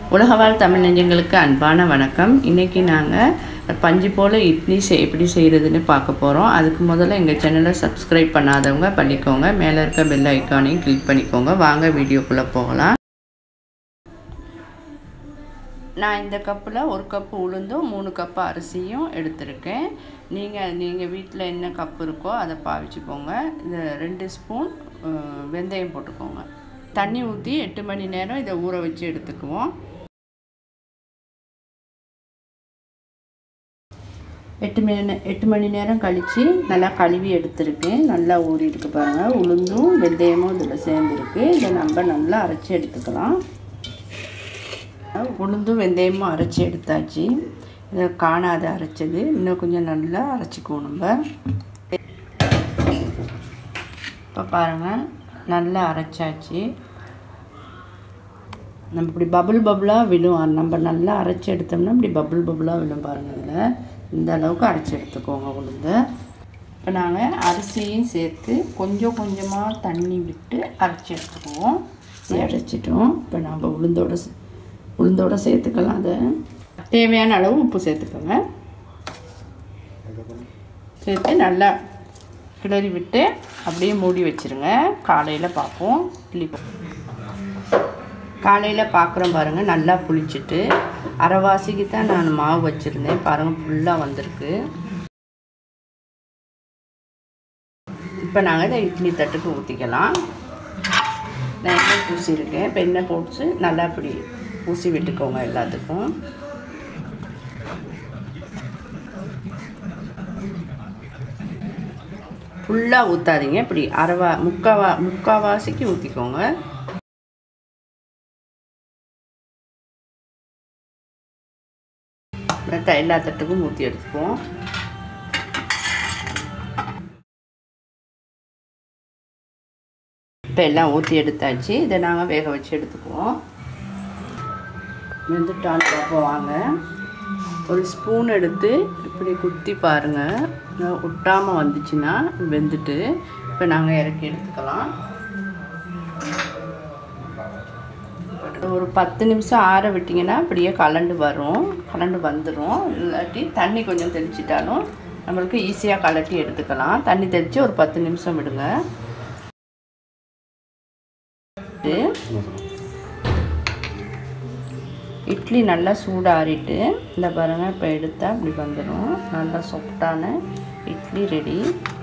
உலகவாழ் தமிழ் நெஞ்சங்களுக்கு அன்பான வணக்கம் இன்றைக்கி நாங்கள் பஞ்சு போல் இட்லி செய் எப்படி செய்கிறதுன்னு பார்க்க போகிறோம் அதுக்கு முதல்ல எங்கள் சேனலை சப்ஸ்கிரைப் பண்ணாதவங்க பண்ணிக்கோங்க மேலே இருக்க பெல் ஐக்கானையும் கிளிக் பண்ணிக்கோங்க வாங்க வீடியோக்குள்ளே போகலாம் நான் இந்த கப்பில் ஒரு கப்பு உளுந்தும் மூணு கப்பு அரிசியும் எடுத்திருக்கேன் நீங்கள் நீங்கள் வீட்டில் என்ன கப்பு இருக்கோ அதை பாவிச்சுக்கோங்க இந்த ரெண்டு ஸ்பூன் அஹ், வெந்தயம் போட்டுக்கோங்க தண்ணி ஊற்றி எட்டு மணி நேரம் இதை ஊற வச்சு எடுத்துக்குவோம் எட்டு மணி நே எட்டு மணி நேரம் கழித்து நல்லா கழுவி எடுத்திருக்கேன் நல்லா ஊறி இருக்கு பாருங்கள் உளுந்தும் வெந்தயமும் இதில் சேர்ந்துருக்கு இதை நம்ம நல்லா அரைச்சி எடுத்துக்கலாம் உளுந்தும் வெந்தயமும் அரைச்சி எடுத்தாச்சு இதை காணாத அரைச்சது இன்னும் கொஞ்சம் நல்லா அரைச்சிக்குவோம் நம்ம இப்போ பாருங்கள் நல்லா அரைச்சாச்சு நம்ம இப்படி பபுள் பபுளாக விழும் நம்ம நல்லா அரைச்சி எடுத்தோம்னா இப்படி பபுள் பபுளாக விழும் பாருங்கள் இதில் இந்த அளவுக்கு அரைச்சி எடுத்துக்கோங்க உளுந்து இப்போ நாங்கள் அரிசியும் சேர்த்து கொஞ்சம் கொஞ்சமாக தண்ணி விட்டு அரைச்சி எடுத்துக்குவோம் அரைச்சிட்டோம் இப்போ நம்ம உளுந்தோட சே- உளுந்தோட சேர்த்துக்கலாம் அதை தேவையான அளவு உப்பு சேர்த்துக்கோங்க சேர்த்து நல்லா கிளறி விட்டு அப்படியே மூடி வச்சிருங்க காலையில் பார்ப்போம் இட்லி காலையில் பார்க்குறோம் பாருங்கள் நல்லா புளிச்சிட்டு அரைவாசிக்கு தான் நான் மாவு வச்சுருந்தேன் பாருங்கள் ஃபுல்லாக வந்திருக்கு இப்போ நாங்கள் இதை இட்லி தட்டுக்கு ஊற்றிக்கலாம் நான் எண்ணெய் பூசியிருக்கேன் இப்போ எண்ணெய் போட்டு நல்லா இப்படி பூசி விட்டுக்கோங்க எல்லாத்துக்கும் ஃபுல்லாக ஊற்றாதீங்க இப்படி அரைவா முக்காவா முக்காவாசிக்கு ஊற்றிக்கோங்க மற்ற எல்லா தட்டுக்கும் ஊற்றி எடுத்துக்குவோம் இப்போ எல்லாம் ஊற்றி எடுத்தாச்சு இதை நாங்கள் வேக வச்சு எடுத்துக்குவோம் வெந்துட்டான்னு பார்ப்போம் வாங்க ஒரு ஸ்பூன் எடுத்து இப்படி குத்தி பாருங்கள் ஒட்டாமல் வந்துச்சுன்னா வெந்துட்டு இப்போ நாங்கள் இறக்கி எடுத்துக்கலாம் ஒரு பத்து நிமிஷம் ஆற விட்டிங்கன்னா அப்படியே கலண்டு வரும் கலண்டு வந்துடும் இல்லாட்டி தண்ணி கொஞ்சம் தெளிச்சிட்டாலும் நம்மளுக்கு ஈஸியாக கலட்டி எடுத்துக்கலாம் தண்ணி தெளித்து ஒரு பத்து நிமிஷம் விடுங்க விட்டு இட்லி நல்லா சூடாறிட்டு இந்த பாருங்கள் இப்போ எடுத்தால் இப்படி வந்துடும் நல்லா சாஃப்டான இட்லி ரெடி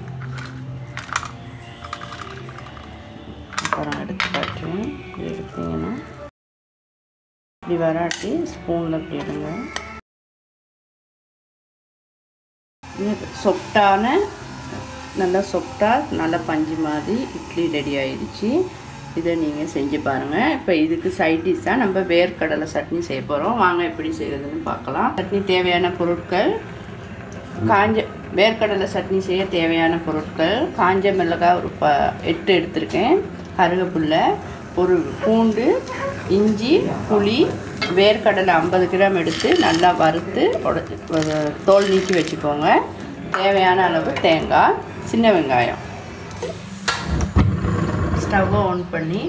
அப்புறம் எடுத்து காட்டுறேன் இப்படி எடுத்தீங்கன்னா இப்படி வராட்டி ஸ்பூனில் இப்படி எடுங்க சொப்டான நல்லா சொப்டாக நல்லா பஞ்சு மாதிரி இட்லி ரெடி ஆயிடுச்சு இதை நீங்கள் செஞ்சு பாருங்கள் இப்போ இதுக்கு சைட் டிஷ்ஷாக நம்ம வேர்க்கடலை சட்னி செய்ய போகிறோம் வாங்க எப்படி செய்கிறதுன்னு பார்க்கலாம் சட்னி தேவையான பொருட்கள் காஞ்ச வேர்க்கடலை சட்னி செய்ய தேவையான பொருட்கள் காஞ்ச மிளகாய் ஒரு ப எட்டு எடுத்திருக்கேன் கருவேப்பில்லை ஒரு பூண்டு இஞ்சி புளி வேர்க்கடலை ஐம்பது கிராம் எடுத்து நல்லா வறுத்து உடச்சி தோல் நீக்கி வச்சுக்கோங்க தேவையான அளவு தேங்காய் சின்ன வெங்காயம் ஸ்டவ்வை ஆன் பண்ணி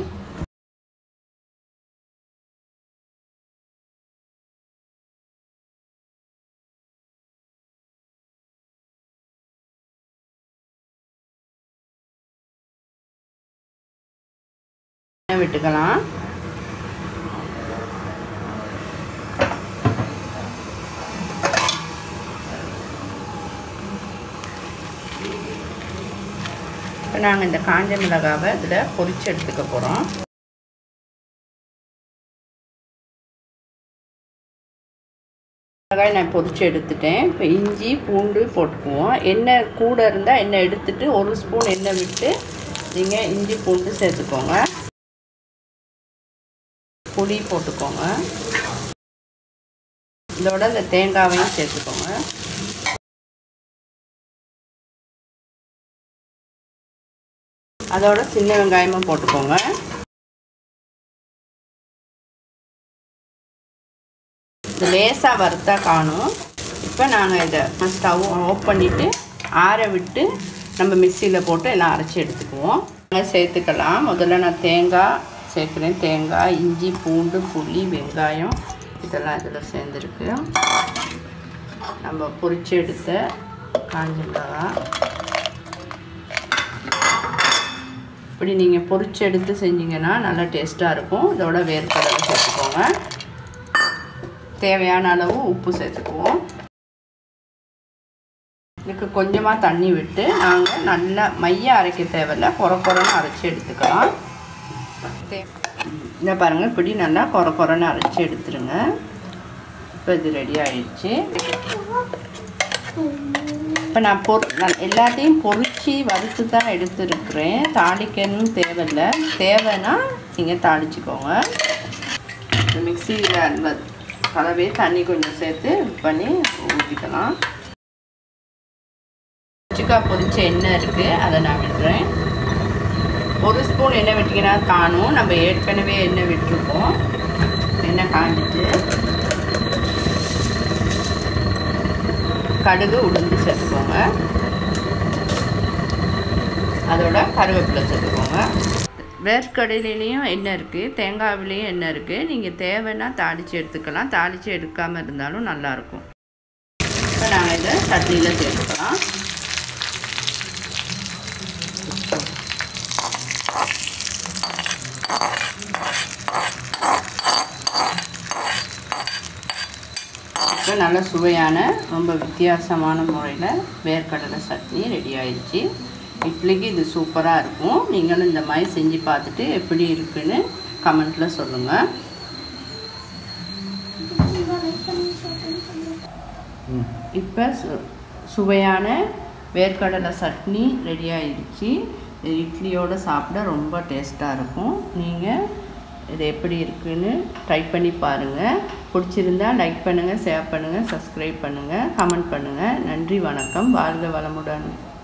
விட்டுக்கலாம் இப்போ நாங்கள் இந்த காஞ்ச மிளகாவை இதில் பொரிச்சு எடுத்துக்க போகிறோம் மிளகாய் நான் பொரிச்சு எடுத்துட்டேன் இப்போ இஞ்சி பூண்டு போட்டுக்குவோம் எண்ணெய் கூட இருந்தால் எண்ணெய் எடுத்துட்டு ஒரு ஸ்பூன் எண்ணெய் விட்டு நீங்கள் இஞ்சி பூண்டு சேர்த்துக்கோங்க புளி போட்டுக்கோங்க இதோட இந்த தேங்காவையும் சேர்த்துக்கோங்க அதோட சின்ன வெங்காயமும் போட்டுக்கோங்க இது லேசாக வறுத்தா காணும் இப்போ நாங்கள் இதை ஸ்டவ் ஆஃப் பண்ணிவிட்டு ஆற விட்டு நம்ம மிக்சியில் போட்டு எல்லாம் அரைச்சி எடுத்துக்குவோம் நாங்கள் சேர்த்துக்கலாம் முதல்ல நான் தேங்காய் சேர்க்குறேன் தேங்காய் இஞ்சி பூண்டு புளி வெங்காயம் இதெல்லாம் இதில் சேர்ந்துருக்கு நம்ம பொரிச்சு எடுத்த காஞ்ச மிளகாய் இப்படி நீங்கள் பொரிச்சு எடுத்து செஞ்சீங்கன்னா நல்லா டேஸ்ட்டாக இருக்கும் இதோட வேர்க்கடலை சேர்த்துக்கோங்க தேவையான அளவு உப்பு சேர்த்துக்குவோம் இதுக்கு கொஞ்சமாக தண்ணி விட்டு நாங்கள் நல்லா மைய அரைக்க தேவையில்ல குறை குறைன்னு அரைச்சி எடுத்துக்கலாம் இந்த பாருங்கள் இப்படி நல்லா குறை குறைன்னு அரைச்சி எடுத்துருங்க இப்போ இது ரெடி ஆயிடுச்சு இப்போ நான் பொரு நான் எல்லாத்தையும் பொரித்து வறுத்து தான் எடுத்துருக்குறேன் தாளிக்கணும்னு தேவையில்லை தேவைன்னா நீங்கள் தாளிச்சிக்கோங்க இந்த மிக்சியில் கலவே தண்ணி கொஞ்சம் சேர்த்து பண்ணி ஊற்றிக்கலாம் சிக்கா பொரிச்ச எண்ணெய் இருக்குது அதை நான் விடுறேன் ஒரு ஸ்பூன் எண்ணெய் விட்டிங்கன்னா காணும் நம்ம ஏற்கனவே எண்ணெய் விட்டுருக்கோம் எண்ணெய் காஞ்சிட்டு கடுகு உளுந்து சேர்த்துக்கோங்க அதோட கருவேப்பிலை சேர்த்துக்கோங்க வேர்க்கடலையிலையும் எண்ணெய் இருக்குது தேங்காவிலையும் எண்ணெய் இருக்குது நீங்கள் தேவைன்னா தாளித்து எடுத்துக்கலாம் தாளித்து எடுக்காமல் இருந்தாலும் நல்லாயிருக்கும் இப்போ நாங்கள் இதை சட்னியில் சேர்த்துக்கலாம் இப்போ நல்ல சுவையான ரொம்ப வித்தியாசமான முறையில் வேர்க்கடலை சட்னி ரெடி ஆயிடுச்சு இட்லிக்கு இது சூப்பராக இருக்கும் நீங்களும் இந்த மாதிரி செஞ்சு பார்த்துட்டு எப்படி இருக்குன்னு கமெண்ட்டில் சொல்லுங்கள் இப்போ சு சுவையான வேர்க்கடலை சட்னி ரெடி ஆயிடுச்சு இது இட்லியோடு சாப்பிட ரொம்ப டேஸ்ட்டாக இருக்கும் நீங்கள் இது எப்படி இருக்குன்னு ட்ரை பண்ணி பாருங்கள் பிடிச்சிருந்தா லைக் பண்ணுங்கள் ஷேர் பண்ணுங்கள் சப்ஸ்கிரைப் பண்ணுங்கள் கமெண்ட் பண்ணுங்கள் நன்றி வணக்கம் வாழ்க வளமுடன்